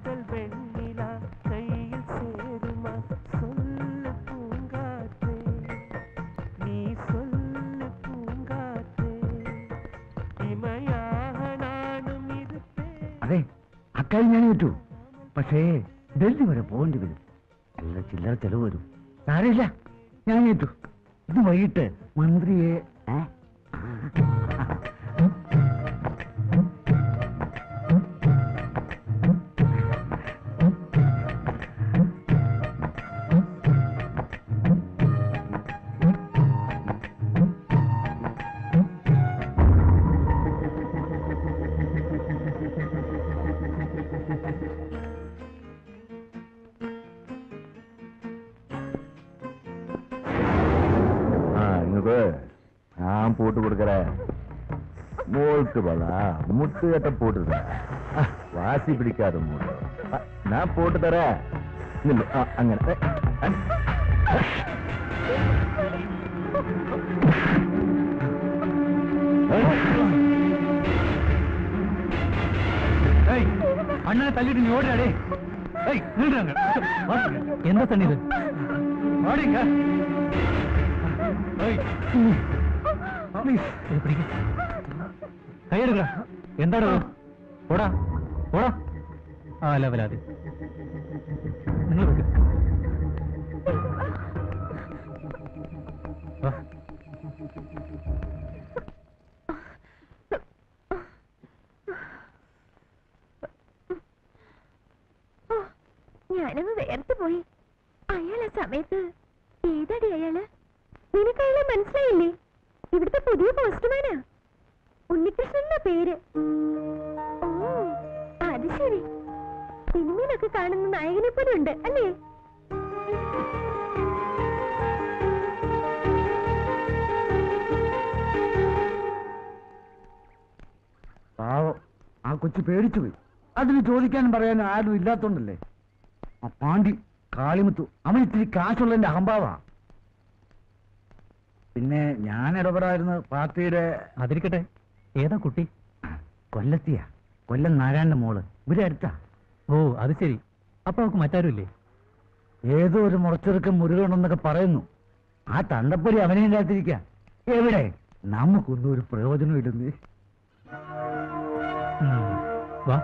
காதல் வெண்ணிலா கையில் சேருமா சொல்லு பூங்காற்றே நீ சொல்லு பூங்காற்றே இமையாக நானும் இருப்பேன் അതെ അക്കാര്യം ഞാൻ പറ്റൂ പക്ഷേ ഡൽഹി വരെ പോകേണ്ടി വരും നല്ല ചില്ലറ ചെലവ് വരും സാരമില്ല ഞാൻ ഏറ്റു ഇത് വൈകിട്ട് മന്ത്രിയെ ഏ? ஆ இங்க நான் போட்டு கொடுக்கறேன் மோளுக்கு பலா முட்டு கட்ட போட்டுருக்கேன் வாசி பிடிக்காத மூடு ஆ, நான் போட்டு தரேன் நில்லு. ஆ, அங்க ஏ, ஆ. ഏയ്, അണ്ണനെ തല്ലിട്ട് നീ ഓടിയാടേ ഏയ് നിൽക്കാங்க എന്താ തണ്ണി ഇത് ഓടിങ്ക പ്ലീസ് ഇത് പിടിക്ക കൈയെടുക്ക എന്താടോ ഓടാ ഓടാ ആ ലെവലാതി നിങ്ങൾ വെക്ക് വാ. ഞാനങ്ങ് വേർത്ത് പോയി അയാൾ ആ സമയത്ത് ഏതാടി അയാള് നിനക്ക് അയാളെ മനസ്സിലായില്ലേ ഇവിടുത്തെ പുതിയ പോസ്റ്റ്മാനാ ഉണ്ണികൃഷ്ണൻ എന്നാ പേര് ഓ അത് ശരി സിനിമയിലൊക്കെ കാണുന്ന നായകനെ പോലെ ഉണ്ട് അല്ലേ പാവം ആ കൊച്ചു പേടിച്ചു പോയി അതിന് ചോദിക്കാനും പറയാനും ആരും ഇല്ലാത്തോണ്ടല്ലേ ആ പാണ്ടി കാളിമുത്തു അവൻ ഇത്തിരി കാശുള്ളതിന്റെ അഹംഭാവാ പിന്നെ ഞാൻ ഇടപെടായിരുന്നു പാർട്ടിയുടെ അതിരിക്കട്ടെ ഏതാ കുട്ടി കൊല്ലത്തിയാ കൊല്ലം നാരായണന്റെ മോള് ഇവിടെ അടുത്താ ഓ അത് ശരി അപ്പൊ അവക്ക് മറ്റാരുമില്ലേ ഏതോ ഒരു മുറച്ചെറുക്കം മുരുകണെന്നൊക്കെ പറയുന്നു ആ തണ്ടപ്പൊരി അവനെ ഇല്ലാത്തിരിക്ക എവിടെ നമുക്കൊന്നും ഒരു പ്രയോജനം ഇല്ലെന്നേ ഉം. വാ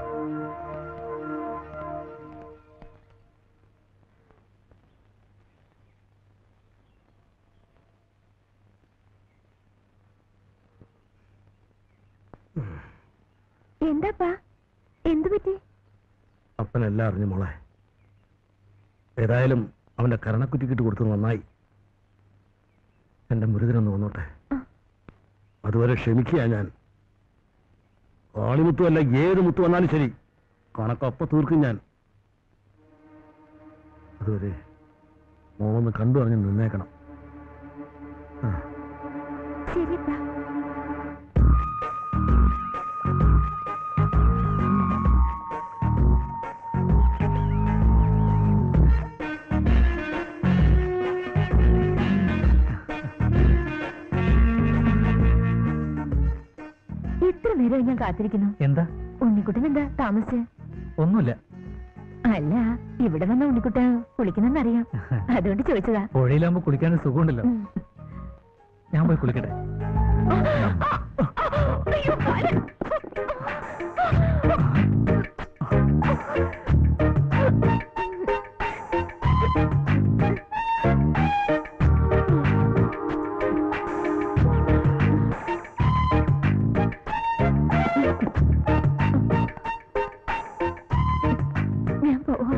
എന്താപ്പാ എന്തു പറ്റി അപ്പനെല്ലാം അറിഞ്ഞു മോളെ ഏതായാലും അവന്റെ കരണക്കുറ്റിക്കിട്ട് കൊടുത്തത് നന്നായി എന്റെ മുരുകനൊന്ന് വന്നോട്ടെ അതുവരെ ക്ഷമിക്കുക ഞാൻ കാളിമുത്തു അല്ല ഏത് മുത്തു വന്നാലും ശരി കണക്കൊപ്പ തീർക്കും ഞാൻ അതുവരെ മോളൊന്ന് കണ്ടു അറിഞ്ഞ് നിന്നേക്കണം ആ ശരിപ്പാ ഇത്ര നേരം ഞാൻ കാത്തിരിക്കുന്നു എന്താ ഉണ്ണിക്കുട്ടൻ എന്താ താമസിച്ച് ഒന്നുമില്ല അല്ല ഇവിടെ വന്ന ഉണ്ണിക്കുട്ടൻ കുളിക്കുന്നെന്നറിയാം അതുകൊണ്ട് ചോദിച്ചതാ പുഴയിലാകുമ്പോ കുളിക്കാൻ സുഖമുണ്ടല്ലോ ഉം. ഞാൻ പോയി കുളിക്കട്ടെ അയ്യോ, കാല്. ഞാൻ പോവാ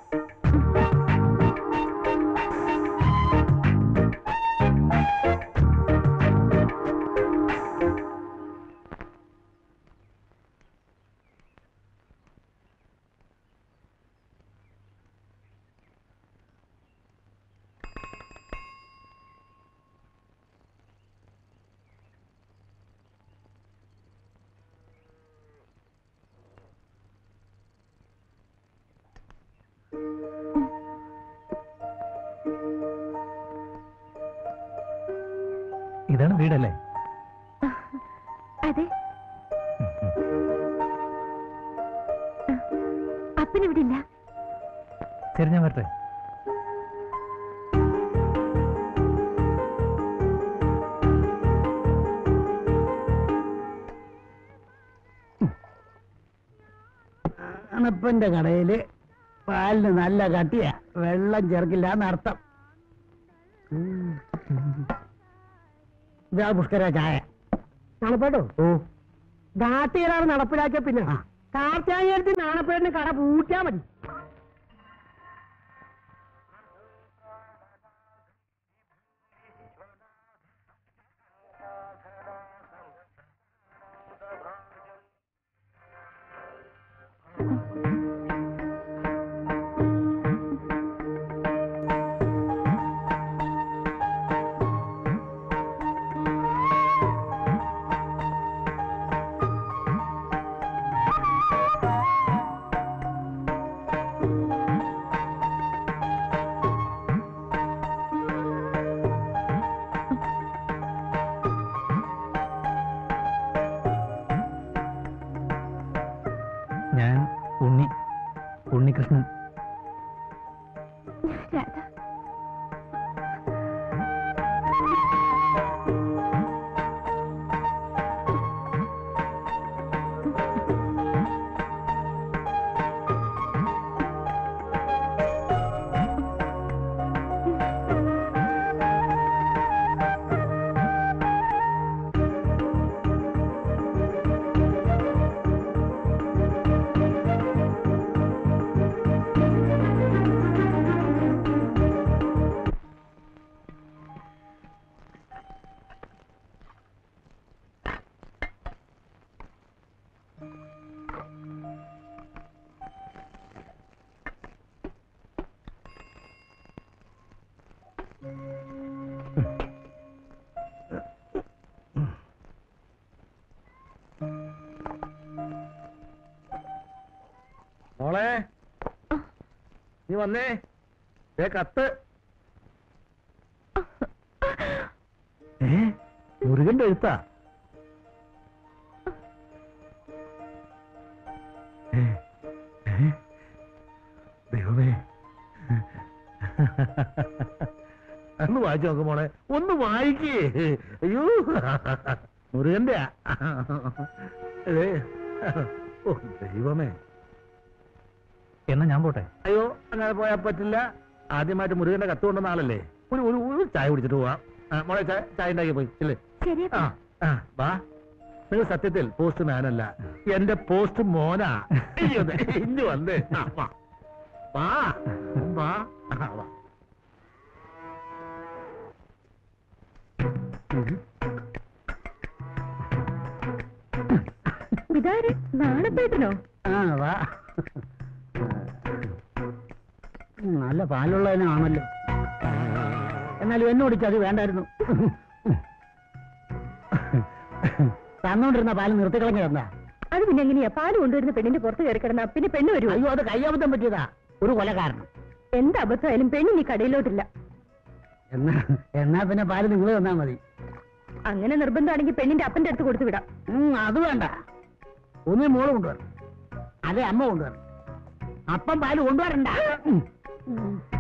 ഇതാണ് വീടല്ലേ അതെ അപ്പൻ ചേട്ടൻ ഇവിടെ ഇല്ല ശരി ഞാൻ വരട്ടെ അണപ്പന്റെ കടയില് പാലിന് നല്ല കട്ടിയ വെള്ളം ചേർക്കില്ല എന്നർത്ഥം ഇതാ പുഷ്കര ചായ നാണപ്പേട്ടോ ഓ ദാത്തിയറാണ് നടപ്പിലാക്കിയ പിന്നെ കാർത്താകേരത്തിൽ നാണപ്പേടിന് കട പൂട്ടിയാ മതി ഞാൻ ഉണ്ണി ഉണ്ണികൃഷ്ണൻ രാധ മോളെ നീ വന്നേ ദേ കത്ത് ഏ മുരുകന്റെ എഴുത്താ ഏ, ഏ, ദൈവമേ ഒന്ന് വായിച്ചു നോക്ക് മോളെ ഒന്ന് വായിക്കേ അയ്യോ മുരുകന്റെ ഓ ദൈവമേ എന്നാ ഞാൻ പോട്ടെ അയ്യോ അങ്ങനെ പോയാൽ പറ്റില്ല ആദ്യമായിട്ട് മുരുകന്റെ കത്ത് കൊണ്ടുവന്ന ആളല്ലേ ഒരു ഒരു ഒരു ചായ കുടിച്ചിട്ട് പോവാം ആ, മോളെ ചായ ചായ ഉണ്ടാക്കി പോയി ഇല്ലേ ശരി ആ ആ വാ നിങ്ങൾ സത്യത്തിൽ പോസ്റ്റ് മാനല്ല എന്റെ പോസ്റ്റ് മോനാ അയ്യോ, ദേ, ഇഞ്ഞു വന്നേ ആ, വാ വാ വാ ആ, വാ ഇതാര് നാണപ്പേട്ടനോ ആ വാ ഉം, നല്ല പാലുള്ളതിനാണല്ലോ എന്നാലും എന്നോട് അത് വേണ്ടായിരുന്നു തന്നോണ്ടിരുന്ന പാല് നിർത്തിക്കളഞ്ഞ എന്താ അത് പിന്നെ എങ്ങനെയാ പാല് കൊണ്ടുവരുന്ന പെണ്ണിന്റെ പുറത്ത് കയറി കിടന്ന പിന്നെ പെണ്ണ് വരുമോ അയ്യോ അത് കയ്യബദ്ധം പറ്റിയതാ ഒരു കൊല കാരണം എന്ത് അബദ്ധമായാലും പെണ്ണ് നീ കടയിലോട്ടില്ല എന്നാ എന്നാ പിന്നെ പാല് നിങ്ങൾ തന്നാ മതി അങ്ങനെ നിർബന്ധമാണെങ്കിൽ പെണ്ണിന്റെ അപ്പന്റെ അടുത്ത് കൊടുത്തു വിടാം ഉം, അത് വേണ്ട ഒന്നേ മോള് കൊണ്ടുവരണം അതെ അമ്മ കൊണ്ടുവരണം അപ്പം പാല് കൊണ്ടുവരണ്ട ഉം. ഉം.